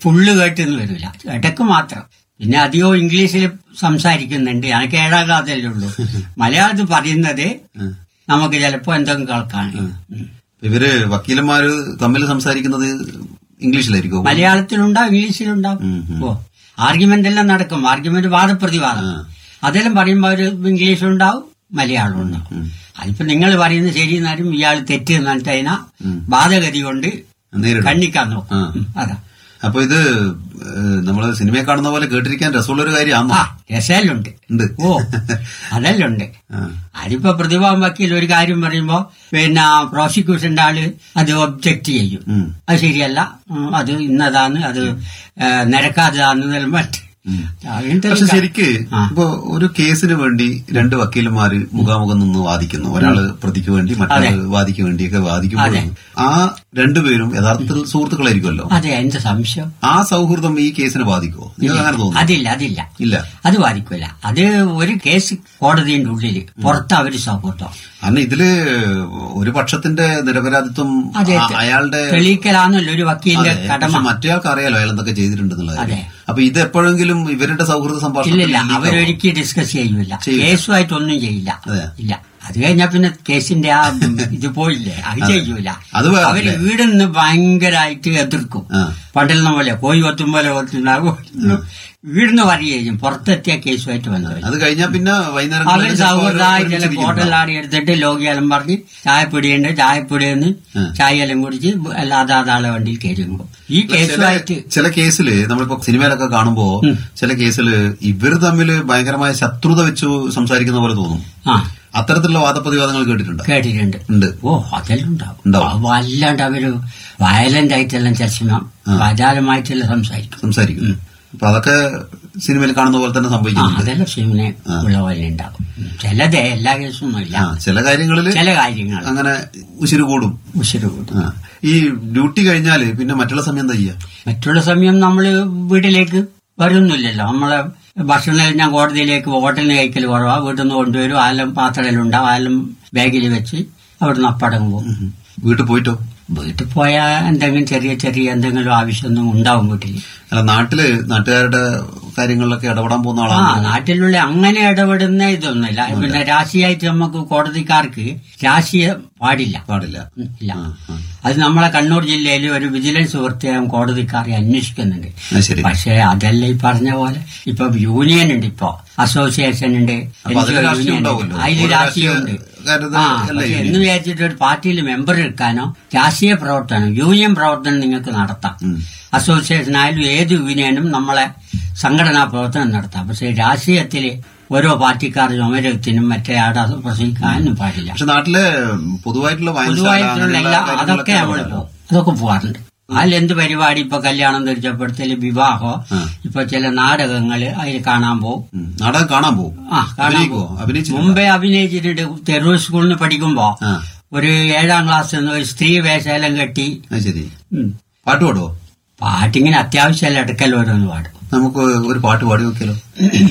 Full കേട്ടെന്ന് വരില്ല ഇടക്ക് മാത്രം പിന്നെ അധികവും ഇംഗ്ലീഷിൽ സംസാരിക്കുന്നുണ്ട് എനിക്ക് ഏഴാം ക്ലാസ്സല്ലേ ഉള്ളൂ മലയാളത്തിൽ പറയുന്നത് നമുക്ക് ചിലപ്പോ എന്തെങ്കിലും കേൾക്കാണ് ഉം. ഇവര് വക്കീലന്മാര് തമ്മിൽ സംസാരിക്കുന്നത് ഇംഗ്ലീഷിലായിരിക്കും മലയാളത്തിലുണ്ടാവും ഇംഗ്ലീഷിലുണ്ടാവും ഉം, ഉം. ഓ ആർഗ്യുമെന്റ് എല്ലാം നടക്കും ആർഗ്യുമെന്റ് വാദപ്രതിവാദം അതെല്ലാം പറയുമ്പോൾ ഒരു ഇംഗ്ലീഷ് ഉണ്ടാവും മലയാളം ഉണ്ടാവും അതിപ്പോ നിങ്ങൾ പറയുന്നത് ശരി എന്നാലും ഇയാൾ തെറ്റ് എന്നിട്ട് അതിനാ ബാധഗതി കൊണ്ട് നേരിടും കണ്ണിക്കാൻ നോക്കും ആ. ഉം, അതാ അപ്പൊ ഇത് ഏഹ്, നമ്മള് സിനിമയെ കാണുന്ന പോലെ കേട്ടിരിക്കാൻ രസമുള്ളൊരു കാര്യമാണോ ആ രസലുണ്ട് ഉണ്ട് ഓ അതെല്ലാം ഉണ്ട് ആ. അതിപ്പോ പ്രതിഭാം വക്കീൽ ഒരു കാര്യം പറയുമ്പോ പിന്നെ പ്രോസിക്യൂഷന്റെ ആള് അത് ഒബ്ജക്ട് ചെയ്യും ഉം. അത് ശരിയല്ല ഉം, അത് ഇന്നതാണ് അത് ഏ, നിരക്കാത്തതാണെന്നെല്ലാം മറ്റ് അങ്ങനത്തെ പക്ഷെ ഒരു കാ- ശരിക്ക് ആ. ഇപ്പൊ ഒരു കേസിന് വേണ്ടി രണ്ട് വക്കീലന്മാര് മുഖാമുഖം നിന്ന് വാദിക്കുന്നു ഒരാള് പ്രതിക്ക് വേണ്ടി മറ്റൊരാള് വാദിക്ക് വേണ്ടിയൊക്കെ വാദിക്കുമ്പോൾ അതെ. ആ രണ്ടുപേരും യഥാർത്ഥത്തിൽ സുഹൃത്തുക്കളായിരിക്കുമല്ലോ അതെ എന്ത് സംശയം ആ സൗഹൃദം ഈ കേസിന് ബാധിക്കുമോ നിങ്ങൾക്ക് അങ്ങനെ തോന്നുന്നു അതില്ല അതില്ല ഇല്ല അത് ബാധിക്കൂല അത് ഒരു കേസ് കോടതിയുടെ ഉള്ളില് പുറത്ത് അവര് സൗഹൃദം കാരണം ഇതില് ഒരു പക്ഷത്തിന്റെ നിരപരാധിത്വം അതെ ആ- അയാളുടെ തെളിയിക്കലാന്നല്ലോ ഒരു വക്കീലിന്റെ അതെ, കടമ പക്ഷെ മറ്റേയാൾക്ക് അറിയാലോ അയാൾ എന്തൊക്കെ ചെയ്തിട്ടുണ്ടെന്നുള്ളത് അതെ. അപ്പൊ ഇത് എപ്പോഴെങ്കിലും ഇവരുടെ സൗഹൃദ സംഭാഷണം ഇല്ലില്ല അവരൊരിക്കലും ഡിസ്കസ് ചെയ്യൂല ചെയ്യില്ല. കേസുമായിട്ടൊന്നും ചെയ്യില്ല അതെ. ഇല്ല അത് കഴിഞ്ഞാ പിന്നെ കേസിന്റെ ആ ഇത് പോയില്ലേ അത് ചെയ്യൂല അത് വേറെ അവര് അല്ലേ? വീടിന്ന് ഭയങ്കരമായിട്ട് എതിർക്കും ആ. പണ്ടെന്ന പോലെ കോഴി കൊത്തും പോലെ കൊത്തുണ്ടാകും വീടിന്ന് പറയുകയും പുറത്തെത്തിയ കേസുമായിട്ട് വന്നവർ അത് കഴിഞ്ഞാൽ പിന്നെ വൈകുന്നേരം അവര് സൗഹൃദമായി ചില ഹോട്ടലാടി എടുത്തിട്ട് ലോകിയാലും പറഞ്ഞ് ചായപ്പൊടിയുണ്ട് ചായപ്പൊടിയെന്ന് ചായയെല്ലാം കുടിച്ച് അല്ലാതെ അതാളെ വണ്ടിയിൽ കയറുമ്പോ ഈ കേസുമായിട്ട് ചില കേസില് നമ്മളിപ്പോ സിനിമയിലൊക്കെ കാണുമ്പോ ചില കേസില് ഇവർ തമ്മിൽ ഭയങ്കരമായ ശത്രുത വെച്ച് സംസാരിക്കുന്ന പോലെ തോന്നും ആ അത്തരത്തിലുള്ള വാദപ്രതിവാദങ്ങൾ കേട്ടിട്ടുണ്ട് കേട്ടിട്ടുണ്ട് ഉണ്ട് ഓ അതെല്ലാം ഉണ്ടാവും ഉണ്ടാവും. അപ്പൊ അല്ലാണ്ട് അവര് വയലന്റ് ആയിട്ടെല്ലാം ചർച്ച വാചാലമായിട്ടെല്ലാം സംസാരിക്കും സംസാരിക്കും അപ്പൊ അതൊക്കെ സിനിമയിൽ കാണുന്ന പോലെ തന്നെ ആ സംഭവിക്കുന്നുണ്ട് അതെല്ലാം സിനിമനെ ഉള്ള പോലെ ഉണ്ടാവും ചിലത് എല്ലാ കേസൊന്നും ഇല്ല ആ ചില കാര്യങ്ങളിൽ ചില കാര്യങ്ങൾ അങ്ങനെ ഉശിര് കൂടും ഉശിര് കൂട്ടും ആ. ഈ ഡ്യൂട്ടി കഴിഞ്ഞാല് പിന്നെ മറ്റുള്ള സമയം എന്താ ചെയ്യാ മറ്റുള്ള സമയം നമ്മള് വീട്ടിലേക്ക് വരുന്നില്ലല്ലോ നമ്മളെ ഭക്ഷണം ഞാൻ കോടതിയിലേക്ക് ഹോട്ടലിന് കഴിക്കൽ കുറവാ വീട്ടിൽ നിന്ന് കൊണ്ടുവരും ആലും പാത്രയിലുണ്ടാവും ആലും ബാഗിൽ വെച്ച് അവിടുന്ന് അപ്പടങ്ങ് പോകും വീട്ടിൽ പോയിട്ടോ വീട്ടിൽ പോയാൽ എന്തെങ്കിലും ചെറിയ ചെറിയ എന്തെങ്കിലും ആവശ്യമൊന്നും ഉണ്ടാവും വീട്ടിൽ അല്ല നാട്ടില് നാട്ടുകാരുടെ കാര്യങ്ങളിലൊക്കെ ഇടപെടാൻ പോകുന്ന ആ ആളാണ് നാട്ടിലുള്ള അങ്ങനെ ഇടപെടുന്ന ഇതൊന്നുമില്ല പിന്നെ രാശിയായിട്ട് നമുക്ക് കോടതിക്കാർക്ക് രാശിയം പാടില്ല പാടില്ല ഉം, ഇല്ല അത് നമ്മളെ കണ്ണൂർ ജില്ലയിൽ ഒരു വിജിലൻസ് വൃത്തിയായും കോടതിക്കാരെ അന്വേഷിക്കുന്നുണ്ട് അത് ശരി പക്ഷേ അതല്ല ഈ പറഞ്ഞ പോലെ ഇപ്പൊ യൂണിയൻ ഉണ്ട് ഇപ്പൊ അസോസിയേഷൻ ഉണ്ട് അപ്പൊ അതില് NGO രാഷ്ട്രീയം യൂണിയൻ ഉണ്ട്. ഉണ്ടാവുമല്ലോ. അതില് ഓരോ രാഷ്ട്രീയമുണ്ട് രാഷ്ട്രീയക്കാരുടെ ആ അല്ലേ പക്ഷെ യൂണിയൻ? എന്ന് വിചാരിച്ചിട്ട് ഒരു പാർട്ടിയിൽ മെമ്പർ എടുക്കാനോ രാഷ്ട്രീയ പ്രവർത്തനം യൂണിയൻ പ്രവർത്തനം നിങ്ങൾക്ക് നടത്താം അസോസിയേഷൻ ആയാലും ഏത് യൂണിയനും നമ്മളെ സംഘടനാ പ്രവർത്തനം നടത്താം പക്ഷെ രാഷ്ട്രീയത്തില് ഓരോ പാർട്ടിക്കാർ ചുമരത്തിനും മറ്റേ ആടെ പ്രസംഗിക്കാനും പാടില്ല പക്ഷെ നാട്ടിലെ പൊതുവായിട്ടുള്ള വായനശാല പൊതുവായിട്ടുള്ള അങ്ങനെയുള്ള എല്ലാ കാര്യങ്ങളിലൊക്കെ അതൊക്കെ നമ്മൾ ഇടപെടാലോ. പോകും അതൊക്കെ പോവാറുണ്ട് അതിലെന്ത് പരിപാടി ഇപ്പൊ കല്യാണം തീർച്ചപ്പെടുത്തല് വിവാഹോ ഇപ്പൊ ചില നാടകങ്ങള് അതിൽ കാണാൻ പോകും ഉം. നാടകം കാണാൻ പോകും ആ കാണാൻ അഭിനയിക്കുവോ പോകും അഭിനയിച്ചിട്ടുണ്ടോ? മുമ്പേ അഭിനയിച്ചിട്ടുണ്ട് തെരൂർ സ്കൂളിൽ നിന്ന് പഠിക്കുമ്പോ ആ ഒരു ഏഴാം ക്ലാസ്സിൽ നിന്ന് ഒരു സ്ത്രീ വേഷേലം കെട്ടി അത് ശരി ഉം, പാട്ട് പാടുവോ പാട്ടിങ്ങനെ അത്യാവശ്യമല്ല ഇടക്കൽ ഓരോന്ന് പാടും നമുക്ക് ഒരു പാട്ട് പാടി നോക്കിയാലോ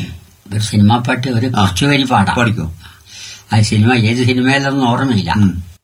ഒരു സിനിമാ പാട്ട് ഒരു കുറച്ചു വരി പാടാം പാടിക്കോ ആ സിനിമ ഏത് സിനിമയിലൊന്നും ഓർമ്മയില്ല ഉം.